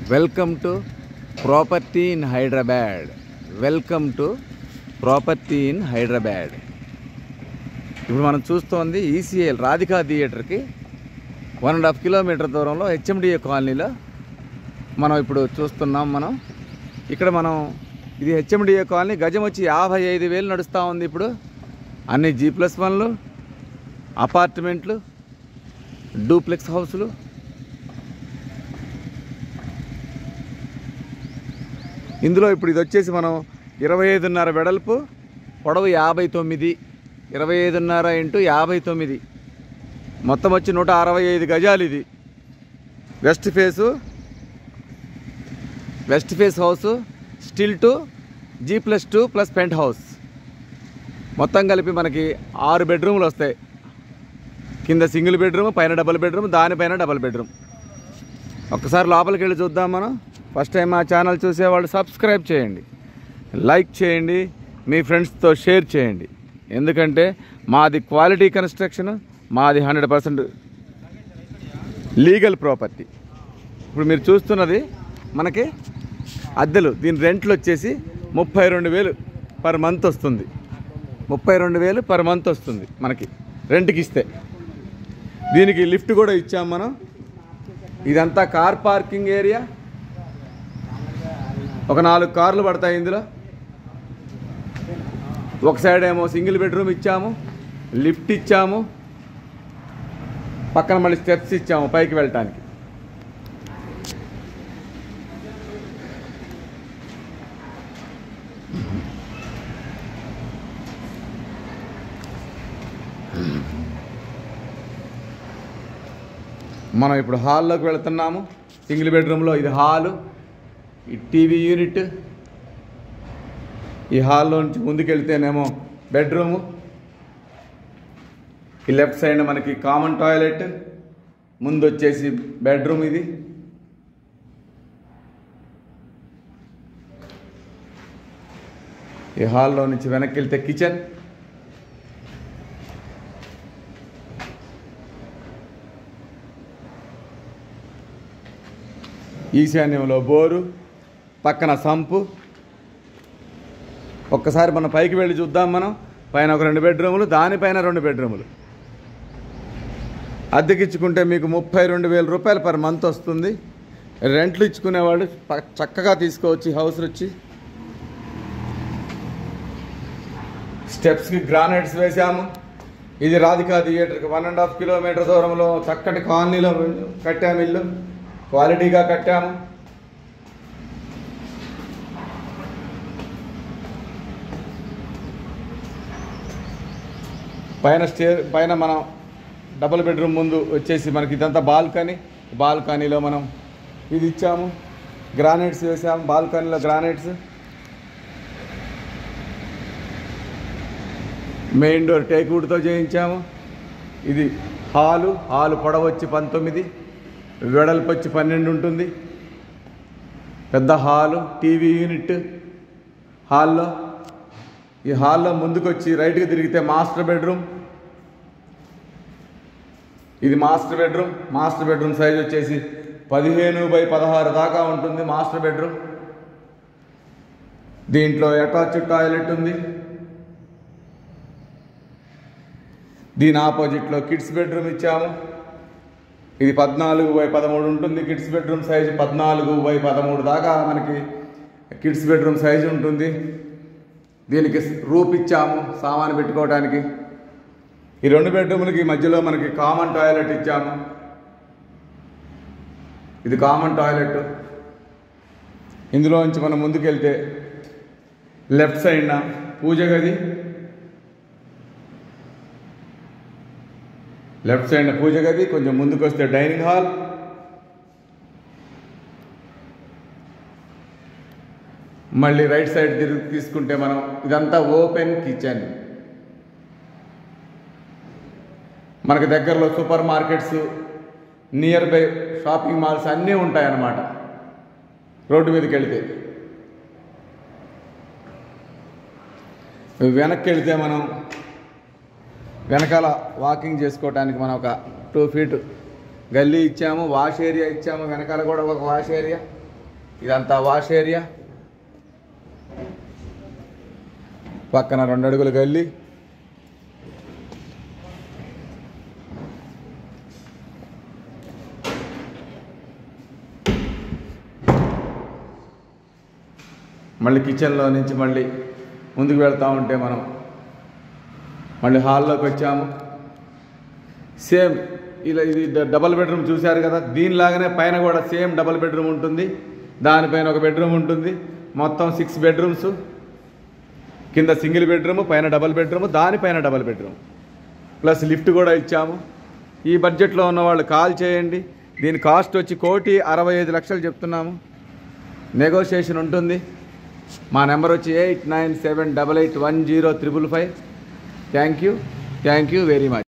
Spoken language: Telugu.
welcome to property in Hyderabad welcome to property in Hyderabad ఇప్పుడు మనం చూస్తోంది ఈసీఎల్ రాధికా థియేటర్కి వన్ అండ్ హాఫ్ కిలోమీటర్ దూరంలో హెచ్ఎండిఏ కాలనీలో మనం ఇప్పుడు చూస్తున్నాం మనం ఇక్కడ మనం ఇది హెచ్ఎండిఏ కాలనీ గజం వచ్చి యాభై ఐదు వేలు నడుస్తూ ఉంది ఇప్పుడు అన్ని జీ ప్లస్ వన్లు అపార్ట్మెంట్లు డూప్లెక్స్ హౌస్లు ఇందులో ఇప్పుడు ఇది వచ్చేసి మనం ఇరవై ఐదున్నర వెడల్పు పొడవు యాభై తొమ్మిది ఇరవై ఐదున్నర ఇంటూ యాభై తొమ్మిది మొత్తం వచ్చి నూట అరవై ఐదు గజాలు ఇది west face west face house stilt G plus two plus penthouse మొత్తం కలిపి మనకి ఆరు బెడ్రూమ్లు వస్తాయి కింద సింగిల్ బెడ్రూమ్ పైన డబుల్ బెడ్రూమ్ దానిపైన డబుల్ బెడ్రూమ్ ఒక్కసారి లోపలికి వెళ్ళి చూద్దాం మనం ఫస్ట్ టైం మా ఛానల్ చూసేవాళ్ళు సబ్స్క్రైబ్ చేయండి లైక్ చేయండి మీ ఫ్రెండ్స్తో షేర్ చేయండి ఎందుకంటే మాది క్వాలిటీ కన్స్ట్రక్షన్ మాది హండ్రెడ్ పర్సెంట్ లీగల్ ప్రాపర్టీ ఇప్పుడు మీరు చూస్తున్నది మనకి అద్దెలు దీని రెంట్లు వచ్చేసి ముప్పై రెండు వేలు పర్ మంత్ వస్తుంది ముప్పై రెండు వేలు పర్ మంత్ వస్తుంది మనకి రెంట్కి ఇస్తే దీనికి లిఫ్ట్ కూడా ఇచ్చాం మనం ఇదంతా కార్ పార్కింగ్ ఏరియా ఒక నాలుగు కార్లు పడతాయి ఇందులో ఒక సైడ్ ఏమో సింగిల్ బెడ్రూమ్ ఇచ్చాము లిఫ్ట్ ఇచ్చాము పక్కన మళ్ళీ స్టెప్స్ ఇచ్చాము పైకి వెళ్ళటానికి మనం ఇప్పుడు హాల్లోకి వెళుతున్నాము సింగిల్ బెడ్రూమ్లో ఇది హాలు ఈ టీవీ యూనిట్ ఈ హాల్లో నుంచి ముందుకెళ్తేనేమో బెడ్రూము ఈ లెఫ్ట్ సైడ్ మనకి కామన్ టాయిలెట్ ముందు వచ్చేసి బెడ్రూమ్ ఇది ఈ హాల్లో నుంచి వెనక్కి వెళ్తే కిచెన్ ఈశాన్యంలో బోరు పక్కన సంపు ఒక్కసారి మనం పైకి వెళ్ళి చూద్దాం మనం పైన ఒక రెండు బెడ్రూములు దానిపైన రెండు బెడ్రూములు అద్దెకిచ్చుకుంటే మీకు ముప్పై రెండు వేల రూపాయలు పర్ మంత్ వస్తుంది రెంట్లు ఇచ్చుకునేవాళ్ళు ప- చక్కగా తీసుకోవచ్చు ఈ హౌస్ వచ్చి స్టెప్స్కి గ్రానైట్స్ వేసాము ఇది రాధికా థియేటర్కి వన్ అండ్ హాఫ్ కిలోమీటర్ దూరంలో చక్కటి కాలనీలో కట్టాము ఇల్లు క్వాలిటీగా కట్టాము పైన స్టే పైన మనం డబుల్ బెడ్రూమ్ ముందు వచ్చేసి మనకి ఇదంతా బాల్కనీ బాల్కనీలో మనం ఇది ఇచ్చాము గ్రానైట్స్ వేసాము బాల్కనీలో గ్రానైట్స్ మెయిన్ డోర్ టేక్వుడ్తో చేయించాము ఇది హాలు హాలు పొడవు వచ్చి పంతొమ్మిది వెడల్పు వచ్చి పన్నెండు ఉంటుంది పెద్ద హాలు టీవీ యూనిట్ హాల్లో ఈ హాల్లో ముందుకు వచ్చి రైట్కి తిరిగితే మాస్టర్ బెడ్రూమ్ ఇది master bedroom master bedroom size వచ్చేసి పదిహేను బై పదహారు దాకా ఉంటుంది మాస్టర్ బెడ్రూమ్ దీంట్లో అటాచ్డ్ టాయిలెట్ ఉంది దీని ఆపోజిట్లో కిడ్స్ బెడ్రూమ్ ఇచ్చాము ఇది పద్నాలుగు బై పదమూడు ఉంటుంది కిడ్స్ బెడ్రూమ్ సైజు పద్నాలుగు బై పదమూడు దాకా మనకి కిడ్స్ బెడ్రూమ్ సైజు ఉంటుంది దీనికి రూప్ ఇచ్చాము సామాను పెట్టుకోవడానికి ఈ రెండు బెడ్రూమ్లకి మధ్యలో మనకి కామన్ టాయిలెట్ ఇచ్చాము ఇది కామన్ టాయిలెట్ ఇందులో నుంచి మనం ముందుకెళ్తే లెఫ్ట్ సైడ్న పూజ గది లెఫ్ట్ సైడ్ పూజ గది కొంచెం ముందుకు వస్తే డైనింగ్ హాల్ మళ్ళీ రైట్ సైడ్ తిరిగి తీసుకుంటే మనం ఇదంతా ఓపెన్ కిచెన్ మనకి దగ్గరలో super markets near by shopping malls అన్నీ ఉంటాయన్నమాట రోడ్డు మీదకి వెళితే వెనక్కి వెళితే మనం వెనకాల వాకింగ్ చేసుకోవడానికి మనం ఒక టూ ఫీట్ గల్లీ ఇచ్చాము వాష్ ఏరియా ఇచ్చాము వెనకాల కూడా ఒక వాష్ ఏరియా ఇదంతా వాష్ ఏరియా పక్కన రెండు అడుగులు గల్లి మళ్ళీ కిచెన్లో నుంచి మళ్ళీ ముందుకు వెళ్తూ ఉంటే మనం మళ్ళీ హాల్లోకి వచ్చాము సేమ్ ఇలా ఇది డ- డబల్ బెడ్రూమ్ చూశారు కదా దీనిలాగానే పైన కూడా సేమ్ డబల్ బెడ్రూమ్ ఉంటుంది దానిపైన ఒక బెడ్రూమ్ ఉంటుంది మొత్తం సిక్స్ బెడ్రూమ్స్ కింద సింగిల్ బెడ్రూమ్ పైన డబల్ బెడ్రూమ్ దానిపైన డబల్ బెడ్రూమ్ ప్లస్ లిఫ్ట్ కూడా ఇచ్చాము ఈ బడ్జెట్లో ఉన్న వాళ్ళు కాల్ చేయండి దీని కాస్ట్ వచ్చి కోటి అరవై ఐదు లక్షలు చెప్తున్నాము నెగోషియేషన్ ఉంటుంది మా నెంబర్ వచ్చి eight nine seven double eight one zero triple five thank you thank you very much